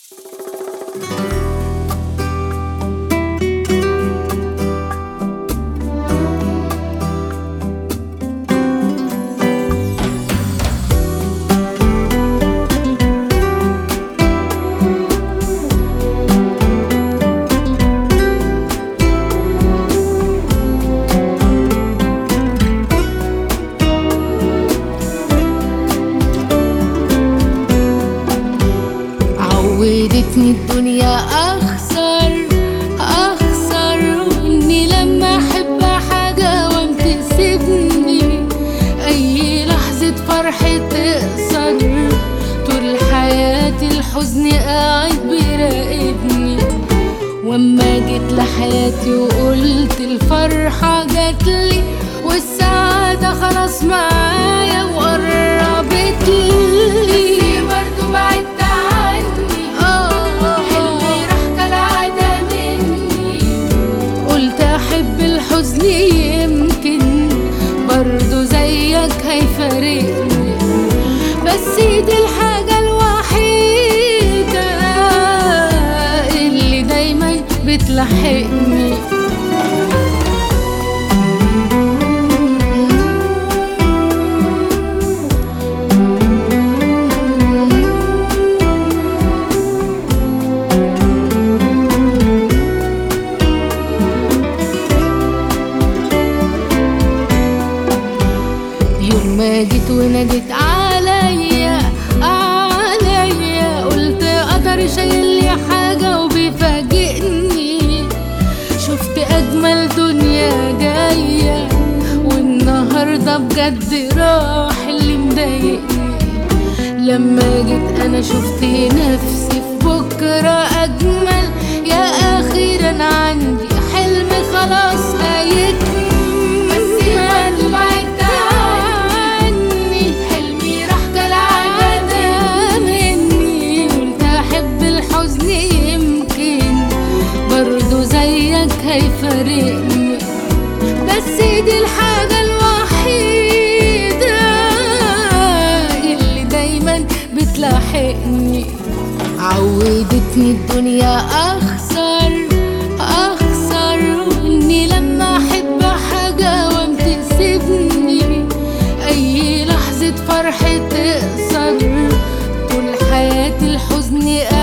عودتني الدنيا اخسر اخسر واني لما احب حاجة وام تسيبني اي لحظة فرح تقصر طول حياتي الحزن قاعد بيراقبني واما جيت لحياتي وقلت الفرحة جاتلي والسعادة خلاص معايا وقربت لي برضو بعدت عني حلمي راح كالعادة مني قلت احب الحزن يمكن برضو زيك هيفارقني بس دي الحاجة الوحيدة اللي دايما بتلحقني يوم ما جيت وناديت عليا عليا قلت قدر شايل لي حاجة وبيفاجئني شفت أجمل دنيا جاية والنهاردة بجد راح اللي مضايقني لما جيت أنا شفت نفسي في بكرة أجمل يا أخيرا عندي حلم خلاص هيكمل بس برضه بعدت عني حلمي راح كالعادة مني قلت أحب الحزن يمكن برضه زيك هيفارقني بس دي الحاجة الوحيدة اللي دايما بتلاحقني عودتني الدنيا أخسر أخسر وإني لما أحب حاجة وام تسيبني أي لحظة فرح تقصر طول حياتي الحزن